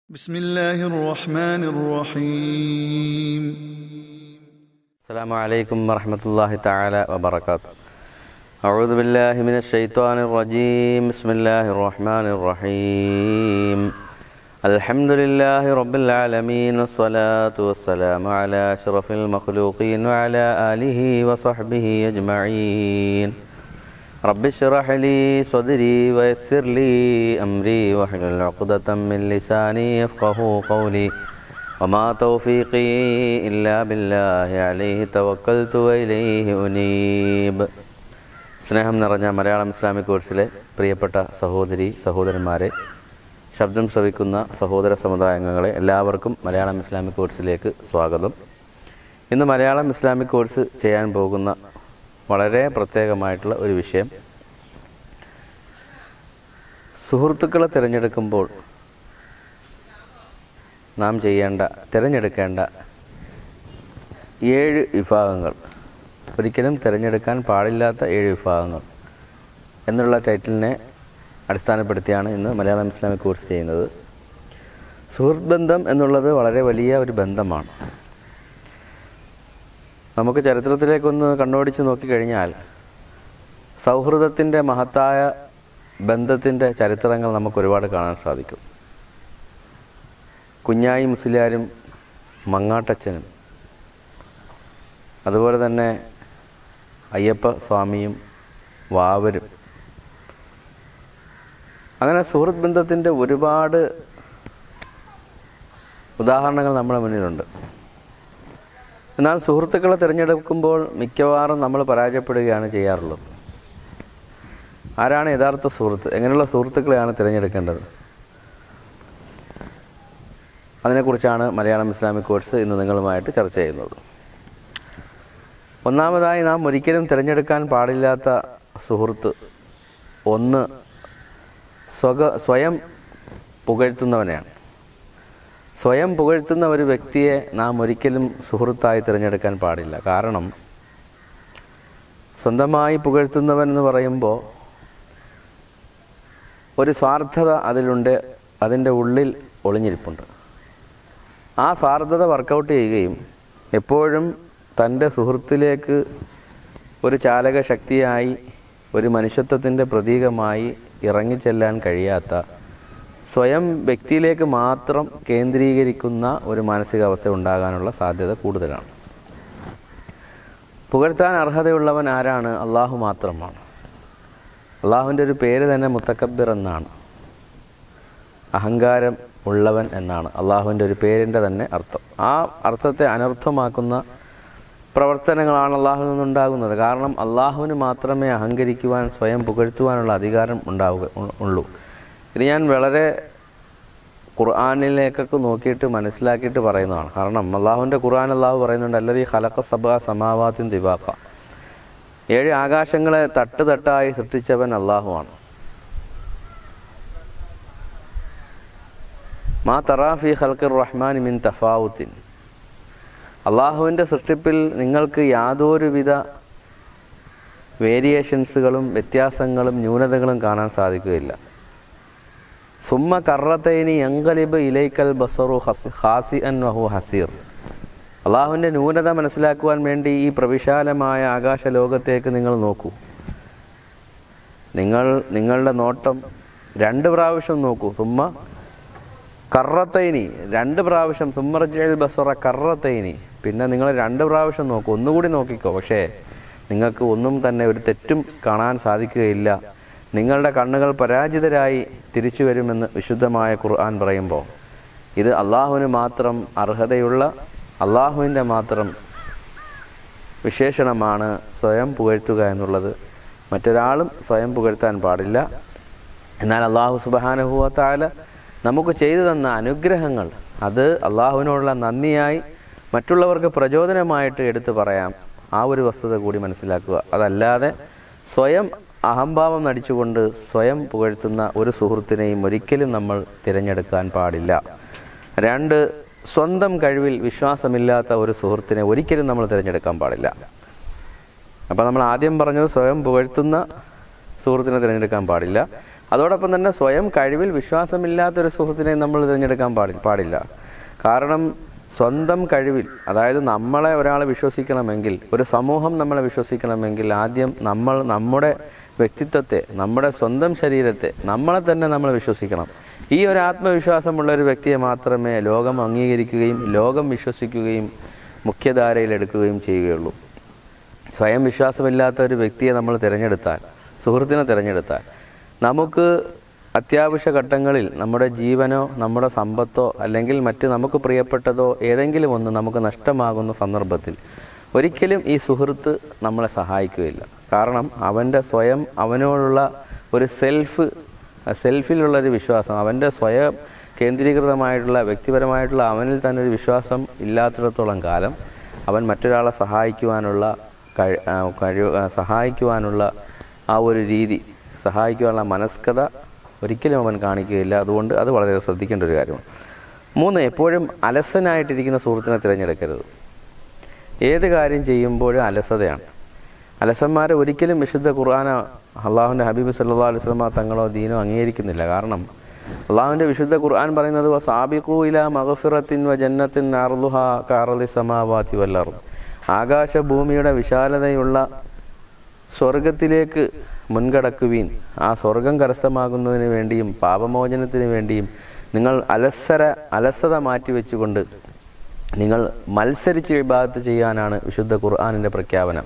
بسم الله الرحمن الرحيم السلام عليكم ورحمة الله تعالى وبركاته أعوذ بالله من الشيطان الرجيم بسم الله الرحمن الرحيم الحمد لله رب العالمين والصلاة والسلام على أشرف المخلوقين وعلى آله وصحبه أجمعين رب اشرح لي صدري ويسر لي أمري واحلل عقدة من لساني يفقه قولي وما توفيقي إلا بالله عليه توكلت وإليه أنيب സ്നേഹം നിറഞ്ഞ മലയാളം ഇസ്ലാമിക് കോഴ്സിലെ പ്രിയപ്പെട്ട സഹോദരി സഹോദരന്മാരെ ശബ്ദം ശ്രവിക്കുന്ന സഹോദര സമുദായാംഗങ്ങളെ എല്ലാവർക്കും മലയാളം ഇസ്ലാമിക് കോഴ്സിലേക്ക് സ്വാഗതം ഇന്ന് മലയാളം ഇസ്ലാമിക് കോഴ്സ് ചെയ്യാൻ പോകുന്ന വളരെ പ്രത്യേകമായിട്ടുള്ള ഒരു വിഷയം സുഹൃത്തുക്കളെ തിരഞ്ഞെടുക്കുമ്പോൾ നാം ചെയ്യേണ്ട തിരഞ്ഞെടുക്കേണ്ട ഏഴ് വിഭാഗങ്ങൾ ഒരിക്കലും തിരഞ്ഞെടുക്കാൻ പാടില്ലാത്ത ഏഴ് വിഭാഗങ്ങൾ എന്നുള്ള ടൈറ്റിലിനെ അടിസ്ഥാനപ്പെടുത്തിയാണ് ഇന്ന് മലയാളം ഇസ്ലാമിക് കോഴ്സ് ചെയ്യുന്നത് സുഹൃത്ത് ബന്ധം എന്നുള്ളത് വളരെ വലിയ ഒരു ബന്ധമാണ് നമുക്ക് ചരിത്രത്തിലേക്കൊന്ന് കണ്ണോടിച്ച് നോക്കിക്കഴിഞ്ഞാൽ സൗഹൃദത്തിൻ്റെ മഹത്തായ ബന്ധത്തിൻ്റെ ചരിത്രങ്ങൾ നമുക്ക് ഒരുപാട് കാണാൻ സാധിക്കും കുഞ്ഞായി മുസ്ലിയാരും മങ്ങാട്ടച്ചനും അതുപോലെ തന്നെ അയ്യപ്പ സ്വാമിയും വാവരും അങ്ങനെ സുഹൃത്ത് ബന്ധത്തിൻ്റെ ഒരുപാട് ഉദാഹരണങ്ങൾ നമ്മുടെ മുന്നിലുണ്ട് എന്നാൽ സുഹൃത്തുക്കളെ തിരഞ്ഞെടുക്കുമ്പോൾ മിക്കവാറും നമ്മൾ പരാജയപ്പെടുകയാണ് ചെയ്യാറുള്ളത് ആരാണ് യഥാർത്ഥ സുഹൃത്ത് എങ്ങനെയുള്ള സുഹൃത്തുക്കളെയാണ് തിരഞ്ഞെടുക്കേണ്ടത് അതിനെക്കുറിച്ചാണ് മലയാളം ഇസ്ലാമിക് കോഴ്സ് ഇന്ന് നിങ്ങളുമായിട്ട് ചർച്ച ചെയ്യുന്നത് ഒന്നാമതായി നാം ഒരിക്കലും തിരഞ്ഞെടുക്കാൻ പാടില്ലാത്ത സുഹൃത്ത് ഒന്ന് സ്വക സ്വയം പുകഴ്ത്തുന്നവനെയാണ് സ്വയം പുകഴ്ത്തുന്ന ഒരു വ്യക്തിയെ നാം ഒരിക്കലും സുഹൃത്തായി തിരഞ്ഞെടുക്കാൻ പാടില്ല കാരണം സ്വന്തമായി പുകഴ്ത്തുന്നവൻ എന്ന് പറയുമ്പോൾ ഒരു സ്വാർത്ഥത അതിലുണ്ട് അതിൻ്റെ ഉള്ളിൽ ഒളിഞ്ഞിരിപ്പുണ്ട് ആ സ്വാർത്ഥത വർക്കൗട്ട് ചെയ്യുകയും എപ്പോഴും തൻ്റെ സുഹൃത്തിലേക്ക് ഒരു ചാലക ശക്തിയായി ഒരു മനുഷ്യത്വത്തിൻ്റെ പ്രതീകമായി ഇറങ്ങിച്ചെല്ലാൻ കഴിയാത്ത സ്വയം വ്യക്തിയിലേക്ക് മാത്രം കേന്ദ്രീകരിക്കുന്ന ഒരു മാനസികാവസ്ഥ ഉണ്ടാകാനുള്ള സാധ്യത കൂടുതലാണ് പുകഴ്ത്താൻ അർഹതയുള്ളവൻ ആരാണ് അള്ളാഹു മാത്രമാണ് അള്ളാഹുവിൻ്റെ ഒരു പേര് തന്നെ മുത്തക്കബിർ എന്നാണ് അഹങ്കാരം ഉള്ളവൻ എന്നാണ് അള്ളാഹുവിൻ്റെ ഒരു പേരിൻ്റെ തന്നെ അർത്ഥം ആ അർത്ഥത്തെ അനർത്ഥമാക്കുന്ന പ്രവർത്തനങ്ങളാണ് അള്ളാഹുവിൽ നിന്നുണ്ടാകുന്നത് കാരണം അള്ളാഹുവിന് മാത്രമേ അഹങ്കരിക്കുവാൻ സ്വയം പുകഴ്ത്തുവാനുള്ള അധികാരം ഉണ്ടാവുക ഉള്ളൂ ഇത് ഞാൻ വളരെ ഖുർആാനിലേക്കൊക്കെ നോക്കിയിട്ട് മനസ്സിലാക്കിയിട്ട് പറയുന്നതാണ് കാരണം അള്ളാഹുവിൻ്റെ ഖുർആൻ അള്ളാഹു പറയുന്നുണ്ട് അല്ലത് ഈ ഹലക്ക സബ സമാവാത്തിൻ ദിവാക്ക ഏഴ് ആകാശങ്ങളെ തട്ട് തട്ടായി സൃഷ്ടിച്ചവൻ അള്ളാഹുവാണ് മാ തറാഫി ഖൽഖിർ റഹ്മാൻ മിൻ തഫാവുത്തിൻ അള്ളാഹുവിൻ്റെ സൃഷ്ടിപ്പിൽ നിങ്ങൾക്ക് യാതൊരുവിധ വേരിയേഷൻസുകളും വ്യത്യാസങ്ങളും ന്യൂനതകളും കാണാൻ സാധിക്കുകയില്ല സുമ്മ കറത്തൈനി എങ്കലിബ് ഇലൈക്കൽ ബസറു ഹാസി അൻ വഹു ഹസീർ അള്ളാഹുവിൻ്റെ ന്യൂനത മനസ്സിലാക്കുവാൻ വേണ്ടി ഈ പ്രവിശാലമായ ആകാശ ലോകത്തേക്ക് നിങ്ങൾ നോക്കൂ നിങ്ങൾ നിങ്ങളുടെ നോട്ടം രണ്ട് പ്രാവശ്യം നോക്കൂ സുമ്മ കറത്തൈനി രണ്ട് പ്രാവശ്യം സുമ്മർജൽ ബസറ കറത്തൈനി പിന്നെ നിങ്ങൾ രണ്ട് പ്രാവശ്യം നോക്കൂ ഒന്നുകൂടി നോക്കിക്കോ പക്ഷേ നിങ്ങൾക്ക് ഒന്നും തന്നെ ഒരു തെറ്റും കാണാൻ സാധിക്കുകയില്ല നിങ്ങളുടെ കണ്ണുകൾ പരാജിതരായി തിരിച്ചു വരുമെന്ന് വിശുദ്ധമായ ഖുർആൻ പറയുമ്പോൾ ഇത് അള്ളാഹുവിന് മാത്രം അർഹതയുള്ള അള്ളാഹുവിൻ്റെ മാത്രം വിശേഷണമാണ് സ്വയം പുകഴ്ത്തുക എന്നുള്ളത് മറ്റൊരാളും സ്വയം പുകഴ്ത്താൻ പാടില്ല എന്നാൽ അള്ളാഹു സുബാനുഭവത്താല നമുക്ക് ചെയ്തു തന്ന അനുഗ്രഹങ്ങൾ അത് അള്ളാഹുവിനോടുള്ള നന്ദിയായി മറ്റുള്ളവർക്ക് പ്രചോദനമായിട്ട് എടുത്തു പറയാം ആ ഒരു വസ്തുത കൂടി മനസ്സിലാക്കുക അതല്ലാതെ സ്വയം അഹംഭാവം നടിച്ചുകൊണ്ട് സ്വയം പുകഴ്ത്തുന്ന ഒരു സുഹൃത്തിനെയും ഒരിക്കലും നമ്മൾ തിരഞ്ഞെടുക്കാൻ പാടില്ല രണ്ട് സ്വന്തം കഴിവിൽ വിശ്വാസമില്ലാത്ത ഒരു സുഹൃത്തിനെ ഒരിക്കലും നമ്മൾ തിരഞ്ഞെടുക്കാൻ പാടില്ല അപ്പോൾ നമ്മൾ ആദ്യം പറഞ്ഞത് സ്വയം പുകഴ്ത്തുന്ന സുഹൃത്തിനെ തിരഞ്ഞെടുക്കാൻ പാടില്ല അതോടൊപ്പം തന്നെ സ്വയം കഴിവിൽ വിശ്വാസമില്ലാത്തൊരു സുഹൃത്തിനെ നമ്മൾ തിരഞ്ഞെടുക്കാൻ പാടില്ല പാടില്ല കാരണം സ്വന്തം കഴിവിൽ അതായത് നമ്മളെ ഒരാളെ വിശ്വസിക്കണമെങ്കിൽ ഒരു സമൂഹം നമ്മളെ വിശ്വസിക്കണമെങ്കിൽ ആദ്യം നമ്മൾ നമ്മുടെ വ്യക്തിത്വത്തെ നമ്മുടെ സ്വന്തം ശരീരത്തെ നമ്മളെ തന്നെ നമ്മൾ വിശ്വസിക്കണം ഈ ഒരു ആത്മവിശ്വാസമുള്ള ഒരു വ്യക്തിയെ മാത്രമേ ലോകം അംഗീകരിക്കുകയും ലോകം വിശ്വസിക്കുകയും മുഖ്യധാരയിൽ എടുക്കുകയും ചെയ്യുകയുള്ളൂ സ്വയം വിശ്വാസമില്ലാത്ത ഒരു വ്യക്തിയെ നമ്മൾ തിരഞ്ഞെടുത്താൽ സുഹൃത്തിനെ തിരഞ്ഞെടുത്താൽ നമുക്ക് അത്യാവശ്യ ഘട്ടങ്ങളിൽ നമ്മുടെ ജീവനോ നമ്മുടെ സമ്പത്തോ അല്ലെങ്കിൽ മറ്റ് നമുക്ക് പ്രിയപ്പെട്ടതോ ഏതെങ്കിലും ഒന്ന് നമുക്ക് നഷ്ടമാകുന്ന സന്ദർഭത്തിൽ ഒരിക്കലും ഈ സുഹൃത്ത് നമ്മളെ സഹായിക്കുകയില്ല കാരണം അവൻ്റെ സ്വയം അവനോടുള്ള ഒരു സെൽഫ് സെൽഫിലുള്ള ഒരു വിശ്വാസം അവൻ്റെ സ്വയം കേന്ദ്രീകൃതമായിട്ടുള്ള വ്യക്തിപരമായിട്ടുള്ള അവനിൽ തന്നെ ഒരു വിശ്വാസം ഇല്ലാത്തിടത്തോളം കാലം അവൻ മറ്റൊരാളെ സഹായിക്കുവാനുള്ള കഴി ആ, കഴിവ് ആ, സഹായിക്കുവാനുള്ള ആ ഒരു രീതി സഹായിക്കുവാനുള്ള മനസ്കത ഒരിക്കലും അവൻ കാണിക്കുകയില്ല അതുകൊണ്ട് അത് വളരെ ശ്രദ്ധിക്കേണ്ട ഒരു കാര്യമാണ് മൂന്ന് എപ്പോഴും അലസനായിട്ടിരിക്കുന്ന സുഹൃത്തിനെ തിരഞ്ഞെടുക്കരുത് ഏത് കാര്യം ചെയ്യുമ്പോഴും അലസതയാണ് അലസന്മാരെ ഒരിക്കലും വിശുദ്ധ ഖുർആന അള്ളാഹുവിൻ്റെ ഹബീബ് സല്ലാ അലൈഹി സ്വലമ തങ്ങളോ ദീനോ അംഗീകരിക്കുന്നില്ല കാരണം അള്ളാഹുവിൻ്റെ വിശുദ്ധ ഖുർആൻ പറയുന്നത് "വ സാബിഖൂ ഇലാ മഗ്ഫിറത്തിൻ വ ജന്നത്തിൻ അർളുഹ കഅർളി സമാവാതി വൽ അർദ് ആകാശ ഭൂമിയുടെ വിശാലതയുള്ള സ്വർഗത്തിലേക്ക് മുൻകടക്കുവീൻ ആ സ്വർഗം കരസ്ഥമാകുന്നതിന് വേണ്ടിയും പാപമോചനത്തിന് വേണ്ടിയും നിങ്ങൾ അലസര അലസത മാറ്റിവെച്ചുകൊണ്ട് നിങ്ങൾ മത്സരിച്ച് വിഭാഗത്ത് ചെയ്യാനാണ് വിശുദ്ധ ഖുർആാനിൻ്റെ പ്രഖ്യാപനം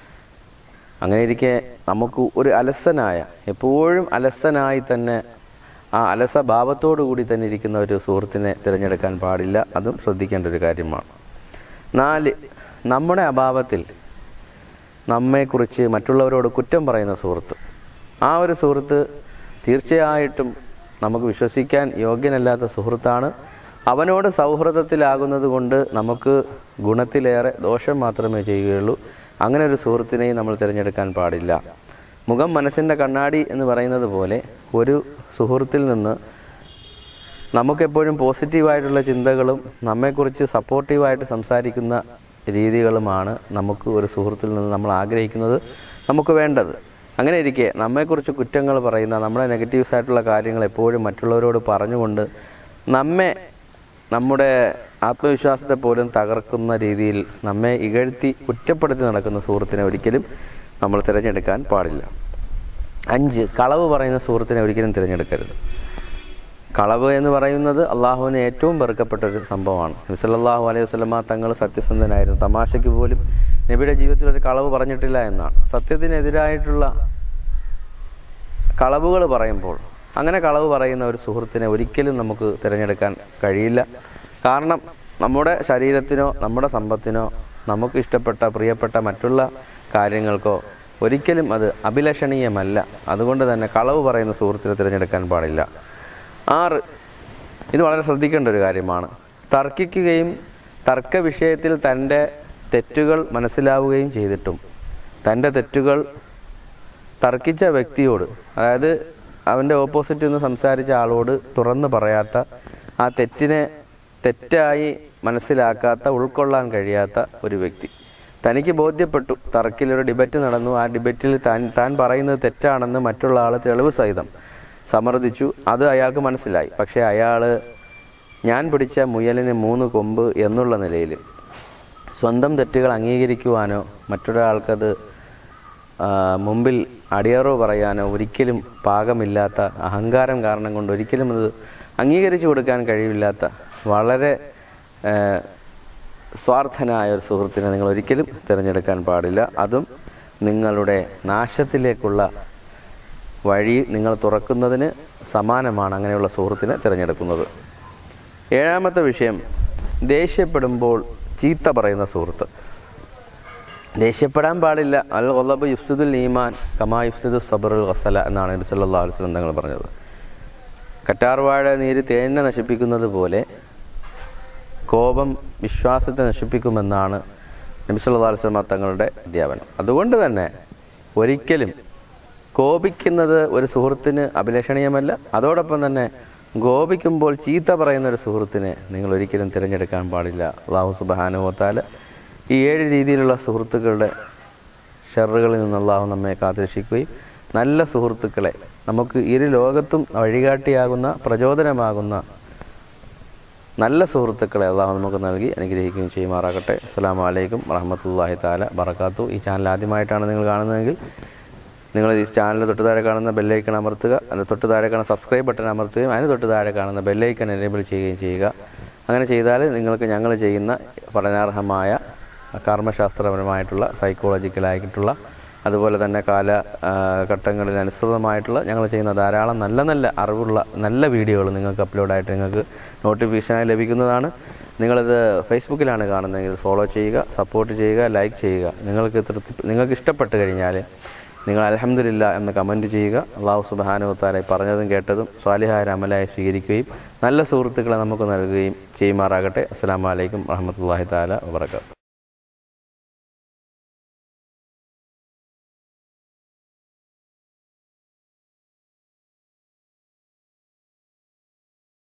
അങ്ങനെ ഇരിക്കെ നമുക്ക് ഒരു അലസനായ എപ്പോഴും അലസനായി തന്നെ ആ അലസ ഭാവത്തോടു കൂടി തന്നെ ഇരിക്കുന്ന ഒരു സുഹൃത്തിനെ തിരഞ്ഞെടുക്കാൻ പാടില്ല അതും ശ്രദ്ധിക്കേണ്ട ഒരു കാര്യമാണ് നാല് നമ്മുടെ അഭാവത്തിൽ നമ്മെക്കുറിച്ച് മറ്റുള്ളവരോട് കുറ്റം പറയുന്ന സുഹൃത്ത് ആ ഒരു സുഹൃത്ത് തീർച്ചയായിട്ടും നമുക്ക് വിശ്വസിക്കാൻ യോഗ്യനല്ലാത്ത സുഹൃത്താണ് അവനോട് സൗഹൃദത്തിലാകുന്നത് കൊണ്ട് നമുക്ക് ഗുണത്തിലേറെ ദോഷം മാത്രമേ ചെയ്യുകയുള്ളൂ അങ്ങനെ ഒരു സുഹൃത്തിനെയും നമ്മൾ തിരഞ്ഞെടുക്കാൻ പാടില്ല മുഖം മനസ്സിൻ്റെ കണ്ണാടി എന്ന് പറയുന്നത് പോലെ ഒരു സുഹൃത്തിൽ നിന്ന് നമുക്കെപ്പോഴും പോസിറ്റീവായിട്ടുള്ള ചിന്തകളും നമ്മെക്കുറിച്ച് സപ്പോർട്ടീവായിട്ട് സംസാരിക്കുന്ന രീതികളുമാണ് നമുക്ക് ഒരു സുഹൃത്തിൽ നിന്ന് നമ്മൾ ആഗ്രഹിക്കുന്നത് നമുക്ക് വേണ്ടത് അങ്ങനെ ഇരിക്കെ നമ്മെക്കുറിച്ച് കുറ്റങ്ങൾ പറയുന്ന നമ്മുടെ നെഗറ്റീവ്സ് ആയിട്ടുള്ള കാര്യങ്ങൾ എപ്പോഴും മറ്റുള്ളവരോട് പറഞ്ഞുകൊണ്ട് നമ്മെ നമ്മുടെ ആത്മവിശ്വാസത്തെ പോലും തകർക്കുന്ന രീതിയിൽ നമ്മെ ഇകഴ്ത്തി കുറ്റപ്പെടുത്തി നടക്കുന്ന സുഹൃത്തിനെ ഒരിക്കലും നമ്മൾ തിരഞ്ഞെടുക്കാൻ പാടില്ല അഞ്ച് കളവ് പറയുന്ന സുഹൃത്തിനെ ഒരിക്കലും തിരഞ്ഞെടുക്കരുത് കളവ് എന്ന് പറയുന്നത് അള്ളാഹുവിന് ഏറ്റവും വെറുക്കപ്പെട്ട ഒരു സംഭവമാണ് നബി സല്ലല്ലാഹു അലൈഹി വസല്ലമ തങ്ങൾ സത്യസന്ധനായിരുന്നു തമാശയ്ക്ക് പോലും നബിയുടെ ജീവിതത്തിൽ ഒരു കളവ് പറഞ്ഞിട്ടില്ല എന്നാണ് സത്യത്തിനെതിരായിട്ടുള്ള കളവുകൾ പറയുമ്പോൾ അങ്ങനെ കളവ് പറയുന്ന ഒരു സുഹൃത്തിനെ ഒരിക്കലും നമുക്ക് തിരഞ്ഞെടുക്കാൻ കഴിയില്ല കാരണം നമ്മുടെ ശരീരത്തിനോ നമ്മുടെ സമ്പത്തിനോ നമുക്ക് ഇഷ്ടപ്പെട്ട പ്രിയപ്പെട്ട മറ്റുള്ള കാര്യങ്ങൾക്കോ ഒരിക്കലും അത് അഭിലഷണീയമല്ല അതുകൊണ്ട് തന്നെ കളവ് പറയുന്ന സുഹൃത്തിനെ തിരഞ്ഞെടുക്കാൻ പാടില്ല ആറ് ഇത് വളരെ ശ്രദ്ധിക്കേണ്ട ഒരു കാര്യമാണ് തർക്കിക്കുകയും തർക്ക വിഷയത്തിൽ തൻ്റെ തെറ്റുകൾ മനസ്സിലാവുകയും ചെയ്തിട്ടും തൻ്റെ തെറ്റുകൾ തർക്കിച്ച വ്യക്തിയോട് അതായത് അവൻ്റെ ഓപ്പോസിറ്റ് നിന്ന് സംസാരിച്ച ആളോട് തുറന്നു പറയാത്ത ആ തെറ്റിനെ തെറ്റായി മനസ്സിലാക്കാത്ത ഉൾക്കൊള്ളാൻ കഴിയാത്ത ഒരു വ്യക്തി തനിക്ക് ബോധ്യപ്പെട്ടു തർക്കിലൊരു ഡിബറ്റ് നടന്നു ആ ഡിബറ്റിൽ താൻ താൻ പറയുന്നത് തെറ്റാണെന്ന് മറ്റുള്ള ആൾ തെളിവ് സഹിതം സമ്മർദ്ദിച്ചു അത് അയാൾക്ക് മനസ്സിലായി പക്ഷേ അയാൾ ഞാൻ പിടിച്ച മുയലിന് മൂന്ന് കൊമ്പ് എന്നുള്ള നിലയിൽ സ്വന്തം തെറ്റുകൾ അംഗീകരിക്കുവാനോ മറ്റൊരാൾക്കത് ആ, മുമ്പിൽ അടിയറോ പറയാനോ ഒരിക്കലും പാകമില്ലാത്ത അഹങ്കാരം കാരണം കൊണ്ട് ഒരിക്കലും അത് അംഗീകരിച്ചു കൊടുക്കാൻ കഴിവില്ലാത്ത വളരെ ആ, സ്വാർത്ഥനായ ഒരു സുഹൃത്തിനെ നിങ്ങൾ ഒരിക്കലും തിരഞ്ഞെടുക്കാൻ പാടില്ല അതും നിങ്ങളുടെ നാശത്തിലേക്കുള്ള വഴി നിങ്ങൾ തുറക്കുന്നതിന് സമാനമാണ് അങ്ങനെയുള്ള സുഹൃത്തിനെ തിരഞ്ഞെടുക്കുന്നത് ഏഴാമത്തെ വിഷയം ദേഷ്യപ്പെടുമ്പോൾ ചീത്ത പറയുന്ന സുഹൃത്ത് ദേഷ്യപ്പെടാൻ പാടില്ല അൽ ഒല്ലബ് യുഫ്സുദുൽ ഈമാൻ കമാ യുഫ്സുദു സബറുൽ വസല എന്നാണ് നബി സല്ലല്ലാഹു അലൈഹി വസല്ലം തങ്ങൾ പറഞ്ഞത് കറ്റാർവാഴ നീര് തേനിനെ നശിപ്പിക്കുന്നത് പോലെ കോപം വിശ്വാസത്തെ നശിപ്പിക്കുമെന്നാണ് നബി സല്ലല്ലാഹു അലൈഹി വസല്ലം തങ്ങളുടെ അധ്യാപനം അതുകൊണ്ട് തന്നെ ഒരിക്കലും കോപിക്കുന്നത് ഒരു സുഹൃത്തിന് അഭിലഷണീയമല്ല അതോടൊപ്പം തന്നെ കോപിക്കുമ്പോൾ ചീത്ത പറയുന്ന ഒരു സുഹൃത്തിനെ നിങ്ങൾ ഒരിക്കലും തിരഞ്ഞെടുക്കാൻ പാടില്ല അള്ളാഹു സുബാനുവത്താല് ഈ ഏഴ് രീതിയിലുള്ള സുഹൃത്തുക്കളുടെ ഷെറുകളിൽ നിന്ന് അള്ളാഹു നമ്മെ കാത്തുരക്ഷിക്കുകയും നല്ല സുഹൃത്തുക്കളെ നമുക്ക് ഇരു ലോകത്തും വഴികാട്ടിയാകുന്ന പ്രചോദനമാകുന്ന നല്ല സുഹൃത്തുക്കളെ അള്ളാഹു നമുക്ക് നൽകി അനുഗ്രഹിക്കുകയും ചെയ്യുമാറാകട്ടെ അസ്സാം വലൈക്കും വറഹമത്തല്ലാഹി താല ബറക്കാത്തു ഈ ചാനൽ ആദ്യമായിട്ടാണ് നിങ്ങൾ കാണുന്നതെങ്കിൽ നിങ്ങൾ ഈ ചാനൽ തൊട്ട് താഴെ കാണുന്ന ബെല്ലൈക്കൺ അമർത്തുക അതിന് തൊട്ട് താഴെ കാണുന്ന സബ്സ്ക്രൈബ് ബട്ടൺ അമർത്തുകയും അതിന് തൊട്ട് താഴെ കാണുന്ന ബെല്ലൈക്കൺ എനേബിൾ ചെയ്യുകയും ചെയ്യുക അങ്ങനെ ചെയ്താൽ നിങ്ങൾക്ക് ഞങ്ങൾ ചെയ്യുന്ന പഠനാർഹമായ കർമ്മശാസ്ത്രപരമായിട്ടുള്ള സൈക്കോളജിക്കലായിട്ടുള്ള അതുപോലെ തന്നെ കാല ആ, ഘട്ടങ്ങളിൽ അനുസൃതമായിട്ടുള്ള ഞങ്ങൾ ചെയ്യുന്ന ധാരാളം നല്ല നല്ല അറിവുള്ള നല്ല വീഡിയോകൾ നിങ്ങൾക്ക് അപ്ലോഡായിട്ട് നിങ്ങൾക്ക് നോട്ടിഫിക്കേഷനായി ലഭിക്കുന്നതാണ് നിങ്ങളിത് ഫേസ്ബുക്കിലാണ് കാണുന്നതെങ്കിൽ ഫോളോ ചെയ്യുക സപ്പോർട്ട് ചെയ്യുക ലൈക്ക് ചെയ്യുക നിങ്ങൾക്ക് തൃപ്തി നിങ്ങൾക്ക് ഇഷ്ടപ്പെട്ട് കഴിഞ്ഞാൽ നിങ്ങൾ അലഹമില്ല എന്ന് കമൻറ്റ് ചെയ്യുക അള്ളാഹു സുബാനുവത്താലെ പറഞ്ഞതും കേട്ടതും സ്വാലിഹായ അമലായി സ്വീകരിക്കുകയും നല്ല സുഹൃത്തുക്കളെ നമുക്ക് നൽകുകയും ചെയ്യുമാറാകട്ടെ അസ്സാം വലൈക്കും വാഹമത്തല്ലാഹി താല വാബർക്കാത്തു